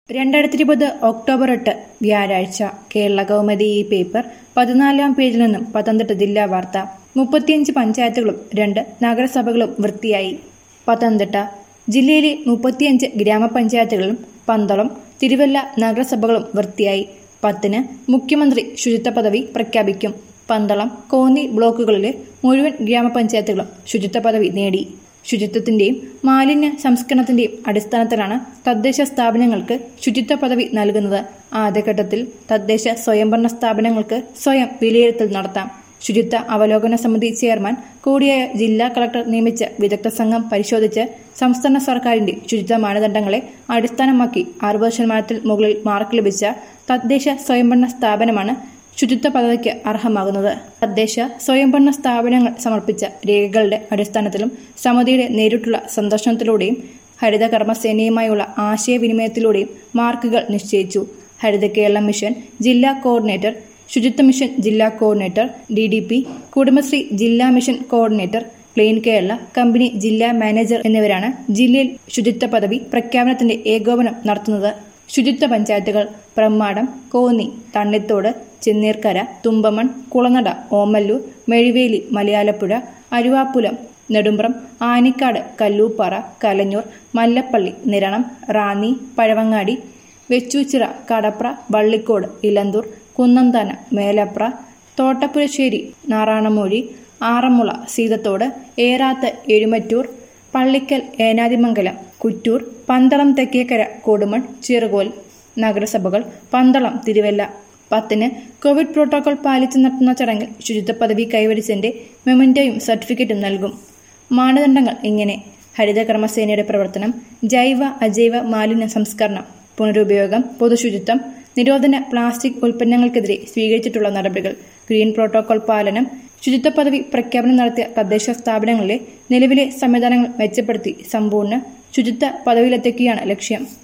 രണ്ടായിരത്തി ഇരുപത് ഒക്ടോബർ എട്ട് വ്യാഴാഴ്ച കേരള കൗമുദി ഈ പേപ്പർ പതിനാലാം പേജിൽ നിന്നും പത്തനംതിട്ട ജില്ലാ വാർത്ത മുപ്പത്തിയഞ്ച് പഞ്ചായത്തുകളും രണ്ട് നഗരസഭകളും വൃത്തിയായി പത്തനംതിട്ട ജില്ലയിലെ മുപ്പത്തിയഞ്ച് ഗ്രാമപഞ്ചായത്തുകളും പന്തളം തിരുവല്ല നഗരസഭകളും വൃത്തിയായി പത്തിന് മുഖ്യമന്ത്രി ശുചിത്വ പദവി പ്രഖ്യാപിക്കും പന്തളം കോന്നി ബ്ലോക്കുകളിലെ മുഴുവൻ ഗ്രാമപഞ്ചായത്തുകളും ശുചിത്വ പദവി നേടി ശുചിത്വത്തിന്റെയും മാലിന്യ സംസ്കരണത്തിന്റെയും അടിസ്ഥാനത്തിലാണ് തദ്ദേശ സ്ഥാപനങ്ങൾക്ക് ശുചിത്വ പദവി നൽകുന്നത് ആദ്യഘട്ടത്തിൽ തദ്ദേശ സ്വയംഭരണ സ്ഥാപനങ്ങൾക്ക് സ്വയം വിലയിരുത്തൽ നടത്താം ശുചിത്വ അവലോകന സമിതി ചെയർമാൻ കൂടിയായ ജില്ലാ കളക്ടർ നിയമിച്ച വിദഗ്ധ സംഘം പരിശോധിച്ച് സംസ്ഥാന സർക്കാരിന്റെ ശുചിത്വ മാനദണ്ഡങ്ങളെ അടിസ്ഥാനമാക്കി അറുപത് ശതമാനത്തിൽ മുകളിൽ മാർക്ക് ലഭിച്ച തദ്ദേശ സ്വയംഭരണ സ്ഥാപനമാണ് ശുചിത്വ പദവിക്ക് അർഹമാകുന്നത് തദ്ദേശ സ്വയംഭരണ സ്ഥാപനങ്ങൾ സമർപ്പിച്ച രേഖകളുടെ അടിസ്ഥാനത്തിലും സമിതിയുടെ നേരിട്ടുള്ള സന്ദർശനത്തിലൂടെയും ഹരിത കർമ്മസേനയുമായുള്ള ആശയവിനിമയത്തിലൂടെയും മാർക്കുകൾ നിശ്ചയിച്ചു ഹരിത കേരള മിഷൻ ജില്ലാ കോർഡിനേറ്റർ ശുചിത്വ മിഷൻ ജില്ലാ coordinator D D P Kudumbashree ജില്ലാ mission coordinator clean Kerala company ജില്ലാ മാനേജർ എന്നിവരാണ് ജില്ലയിൽ ശുചിത്വ പദവി പ്രഖ്യാപനത്തിന്റെ ഏകോപനം നടത്തുന്നത് ശുചിത്വ പഞ്ചായത്തുകൾ പ്രമ്മാടം കോന്നി തണ്ണിത്തോട് ചെന്നീർക്കര തുമ്പമൺ കുളനട ഓമല്ലൂർ മെഴിവേലി മലയാലപ്പുഴ അരുവാപ്പുലം നെടുമ്പ്രം ആനിക്കാട് കല്ലൂപ്പാറ കലഞ്ഞൂർ മല്ലപ്പള്ളി നിരണം റാന്നി പഴവങ്ങാടി വെച്ചൂച്ചിറ കടപ്ര വള്ളിക്കോട് ഇലന്തൂർ കുന്നംതാന മേലപ്ര തോട്ടപ്പുഴശ്ശേരി നാറാണമൂഴി ആറന്മുള സീതത്തോട് ഏറാത്ത് എഴുമറ്റൂർ പള്ളിക്കൽ ഏനാതിമംഗലം കുറ്റൂർ പന്തളം തെക്കേക്കര കൊടുമൺ ചിറുകോൽ നഗരസഭകൾ പന്തളം തിരുവല്ല പത്തിന് കോവിഡ് പ്രോട്ടോകോൾ പാലിച്ച് നടത്തുന്ന ചടങ്ങിൽ ശുചിത്വ പദവി കൈവരിച്ചതിന്റെ മെമന്റോയും സർട്ടിഫിക്കറ്റും നൽകും മാനദണ്ഡങ്ങൾ ഇങ്ങനെ ഹരിത കർമ്മസേനയുടെ പ്രവർത്തനം ജൈവ അജൈവ മാലിന്യ സംസ്കരണം പുനരുപയോഗം പൊതുശുചിത്വം നിരോധന പ്ലാസ്റ്റിക് ഉൽപ്പന്നങ്ങൾക്കെതിരെ സ്വീകരിച്ചിട്ടുള്ള നടപടികൾ ഗ്രീൻ പ്രോട്ടോകോൾ പാലനം ശുചിത്വ പദവി പ്രഖ്യാപനം നടത്തിയ തദ്ദേശ സ്ഥാപനങ്ങളിലെ നിലവിലെ സംവിധാനങ്ങൾ മെച്ചപ്പെടുത്തി സമ്പൂർണ്ണ ശുചിത്വ പദവിയിലെത്തിക്കുകയാണ് ലക്ഷ്യം